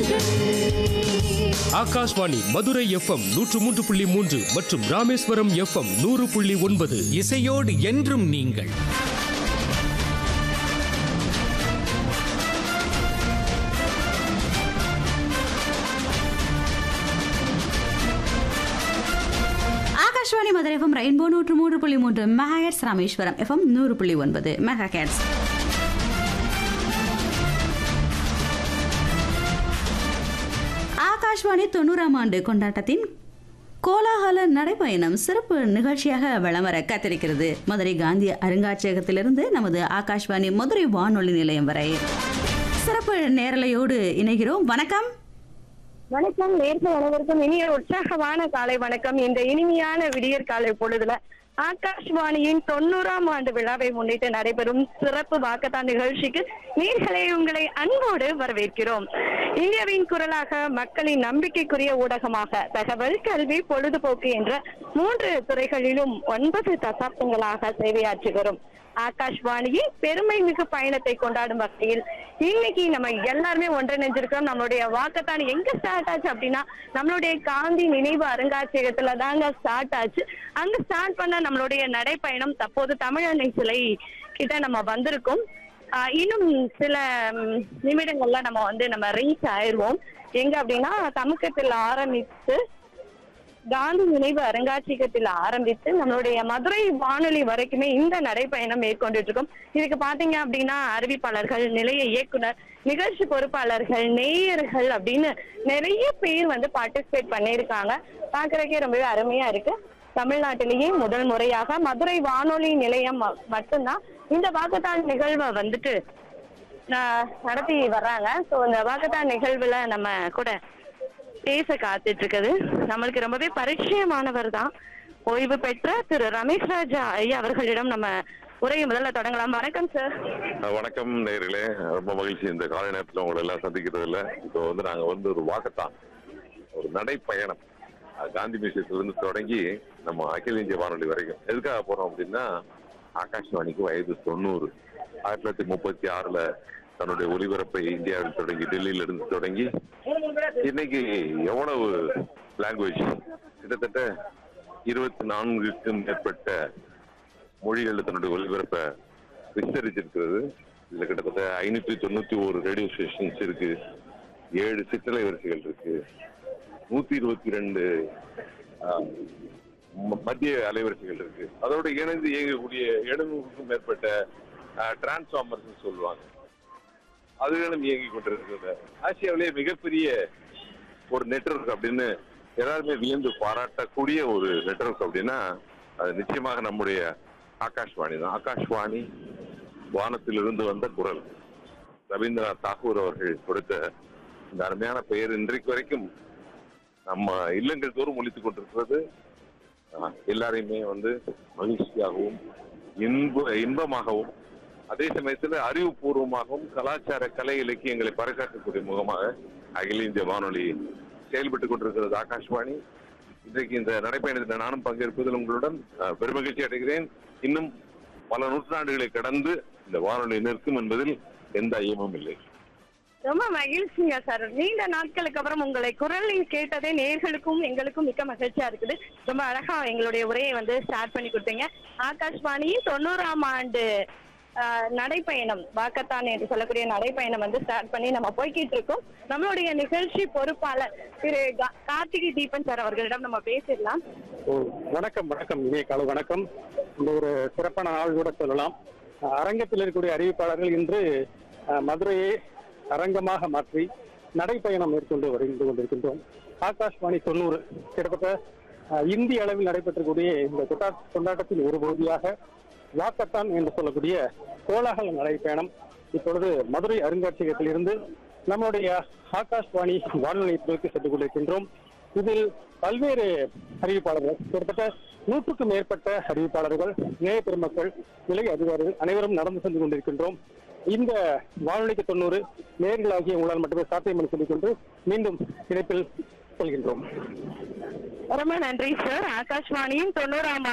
Akashvani Madurai FM நூற்று மூன்று புள்ளி மூன்று மற்றும் ராமேஸ்வரம் எஃப்எம் நூறு புள்ளி ஒன்பது இசையோடு என்றும் நீங்கள் ஆகாஷ்வாணி மதுரை எஃப்எம் ரெயின்போ நூற்று மூன்று புள்ளி மூன்று மெகாஹெட்ஸ் ராமேஸ்வரம் எஃப்எம் நூறு புள்ளி ஒன்பது மெகாஹெட்ஸ் ஆகாஷ்வாணி தொண்ணூறாம் ஆண்டு கொண்டாட்டத்தின் கோலாகல நடைபயணம் சிறப்பு நிகழ்ச்சியாக வலம் வர காத்திருக்கிறது மதுரை காந்தி அருங்காட்சியகத்திலிருந்து நமது ஆகாஷ்வாணி மதுரை வானொலி நிலையம் வரை சிறப்பு நேரலையோடு இணைகிறோம் வணக்கம் வணக்கம் நேர்கள் அனைவருக்கும் இனிய உற்சாகமான காலை வணக்கம் இந்த இனிமையான விடியற் காலை பொழுதுல ஆகாஷ்வாணியின் தொண்ணூறாம் ஆண்டு விழாவை முன்னிட்டு நடைபெறும் சிறப்பு வாக்கத்தான் நிகழ்ச்சிக்கு நீர்களை உங்களை அன்போடு வரவேற்கிறோம் இந்தியாவின் குரலாக மக்களின் நம்பிக்கைக்குரிய ஊடகமாக தகவல் கல்வி பொழுதுபோக்கு என்ற மூன்று துறைகளிலும் ஒன்பது தசாப்தங்களாக சேவையாற்றுகிறோம் ஆகாஷ்வாணியின் பெருமை மிகு பயணத்தை கொண்டாடும் வகையில் இன்னைக்கு நம்ம எல்லாருமே ஒன்றிணைஞ்சிருக்கிறோம் நம்மளுடைய வாக்கத்தான் எங்க ஸ்டார்ட் ஆச்சு அப்படின்னா நம்மளுடைய காந்தி நினைவு அருங்காட்சியகத்துல தாங்க ஸ்டார்ட் ஆச்சு அங்க ஸ்டார்ட் பண்ண நம்மளுடைய நடைப்பயணம் தற்போது தமிழன்னை சிலை கிட்ட நம்ம வந்திருக்கோம் ஆஹ் இன்னும் சில ம், நிமிடங்கள்ல நம்ம வந்து நம்ம ரீச் ஆயிருவோம் எங்க அப்படின்னா தமிழகத்தில் ஆரம்பித்து காந்தி நினைவு அருங்காட்சியகத்தில் ஆரம்பித்து நம்மளுடைய மதுரை வானொலி வரைக்குமே இந்த நடைப்பயணம் மேற்கொண்டுட்டு இருக்கோம் இதுக்கு பாத்தீங்க அப்படின்னா அறிவிப்பாளர்கள் நிலைய இயக்குனர் நிகழ்ச்சி பொறுப்பாளர்கள் நேயர்கள் அப்படின்னு நிறைய பேர் வந்து பார்ட்டிசிபேட் பண்ணியிருக்காங்க பாக்குறதுக்கே ரொம்பவே அருமையா இருக்கு தமிழ்நாட்டிலேயே முதல் முறையாக மதுரை வானொலி நிலையம் ம- மட்டும்தான் இந்த வாக்கத்தான் நிகழ்வை வந்துட்டு ஆஹ், நடத்தி வர்றாங்க ஸோ இந்த வாக்கத்தான் நிகழ்வுல நம்ம கூட பேச காத்துட்டு இருக்குது நம்மளுக்கு ரொம்பவே பரிச்சயமானவர் தான் ஓய்வு பெற்ற திரு ரமேஷ் ராஜா ஐயா அவர்களிடம் நம்ம உரையை முதல்ல தொடங்கலாம் வணக்கம் சார் அஹ் வணக்கம் நேயர்களே ரொம்ப மகிழ்ச்சி இந்த காலை நேரத்தில் உங்களை எல்லாம் சந்திக்கிறதுல இப்போ வந்து நாங்க வந்து ஒரு வாக்கத்தான் ஒரு நடைப்பயணம் அஹ் காந்தி மியூசியத்துல இருந்து தொடங்கி நம்ம அகில இந்திய வானொலி வரைக்கும் எதுக்காக போறோம் அப்படின்னா ஆகாஷ்வாணிக்கு வயது தொண்ணூறு ஆயிரத்தி தொள்ளாயிரத்தி முப்பத்தி ஆறுல தன்னுடைய ஒலிபரப்பை இந்தியாவில் தொடங்கி டெல்லியில இருந்து தொடங்கி இன்னைக்கு எவ்வளவு லாங்குவேஜ் கிட்டத்தட்ட இருபத்தி நான்குக்கும் மேற்பட்ட மொழிகளில் தன்னுடைய ஒலிபரப்பை விஸ்தரிச்சிருக்கிறது இதுல கிட்டத்தட்ட ஐநூத்தி தொண்ணூத்தி ஒரு ரேடியோ ஸ்டேஷன்ஸ் இருக்கு ஏழு சிற்றலை வரிசைகள் இருக்கு நூத்தி இருபத்தி ரெண்டு மத்திய அலைவரிசைகள் இருக்கு அதோட இணைந்து இயங்கக்கூடிய எழுநூறுக்கும் மேற்பட்ட டிரான்ஸ்ஃபார்மர்ஸ் சொல்லுவாங்க அதுகளும் இயங்கி கொண்டிருக்கிறது ஆசியாவிலேயே மிகப்பெரிய ஒரு நெட்வொர்க் அப்படின்னு எல்லாருமே வியந்து பாராட்டக்கூடிய ஒரு நெட்வொர்க் அப்படின்னா அது நிச்சயமாக நம்முடைய ஆகாஷ்வாணி தான் ஆகாஷ்வாணி வானத்திலிருந்து வந்த குரல் ரவீந்திரநாத் தாகூர் அவர்கள் கொடுத்த இந்த அருமையான பெயர் இன்றைக்கு வரைக்கும் நம்ம இல்லங்கள் தோறும் ஒழித்துக் கொண்டிருக்கிறது ஆஹ், எல்லாரையுமே வந்து மகிழ்ச்சியாகவும் இன்ப இன்பமாகவும் அதே சமயத்துல அறிவுபூர்வமாகவும் கலாச்சார கலை இலக்கியங்களை பறைசாற்றக்கூடிய முகமாக அகில இந்திய வானொலி செயல்பட்டு கொண்டிருக்கிறது ஆகாஷ்வாணி இன்றைக்கு இந்த நடைப்பயணத்தில் நானும் பங்கேற்பதில் உங்களுடன் அஹ், பெருமகிழ்ச்சி அடைகிறேன் இன்னும் பல நூற்றாண்டுகளை கடந்து இந்த வானொலி நிற்கும் என்பதில் எந்த ஐயமும் இல்லை ரொம்ப மகிழ்ச்சிங்க சார் நீண்ட நாட்களுக்கு அப்புறம் உங்களை குரலில் கேட்டதே நேர்களுக்கும் எங்களுக்கும் மிக்க மகிழ்ச்சியா இருக்குது ரொம்ப அழகா எங்களுடைய உரையை வந்து ஸ்டார்ட் பண்ணி கொடுத்தீங்க ஆகாஷ்வாணியின் தொண்ணூறாம் ஆண்டு ஆஹ், நடைப்பயணம் வாக்கத்தான் என்று சொல்லக்கூடிய நடைப்பயணம் வந்து ஸ்டார்ட் பண்ணி நம்ம போய்கிட்டு இருக்கோம் நம்மளுடைய நிகழ்ச்சி பொறுப்பாளர் திரு கா- கார்த்திகை தீபன் சார் அவர்களிடம் நம்ம பேசிடலாம் ஓ, வணக்கம் வணக்கம் இனிய காலை வணக்கம் இந்த ஒரு சிறப்பான நாள் கூட சொல்லலாம் அஹ், அரங்கத்தில் இருக்கக்கூடிய அறிவிப்பாளர்கள் இன்று அஹ், மதுரையை அரங்கமாக மாற்றி நடைப்பயணம் மேற்கொண்டு வருகின்ற கொண்டிருக்கின்றோம் ஆகாஷ்வாணி தொண்ணூறு கிட்டத்தட்ட அஹ், இந்திய அளவில் நடைபெற்றக்கூடிய இந்த கொட்டா கொண்டாட்டத்தின் ஒரு பகுதியாக வாக்கத்தான் என்று சொல்லக்கூடிய கோலாகல நடைப்பயணம் இப்பொழுது மதுரை அருங்காட்சியகத்தில் இருந்து நம்முடைய ஆகாஷ்வாணி வானொலி நிலையத்திற்கு சென்று கொண்டிருக்கின்றோம் இதில் பல்வேறு அறிவிப்பாளர்கள் கிட்டத்தட்ட நூற்றுக்கும் மேற்பட்ட அறிவிப்பாளர்கள் இணைய பெருமக்கள் நிலை அதிகாரிகள் அனைவரும் நடந்து சென்று கொண்டிருக்கின்றோம் இந்த வானொலிக்கு தொண்ணூறு நேர்களாகிய உங்களால் மட்டுமே சாத்தியம் என்று சொல்லிக்கொண்டு மீண்டும் இணைப்பில் செல்கின்றோம் ரொம்ப நன்றி சார் ஆகாஷ்வாணியின் தொண்ணூறாம்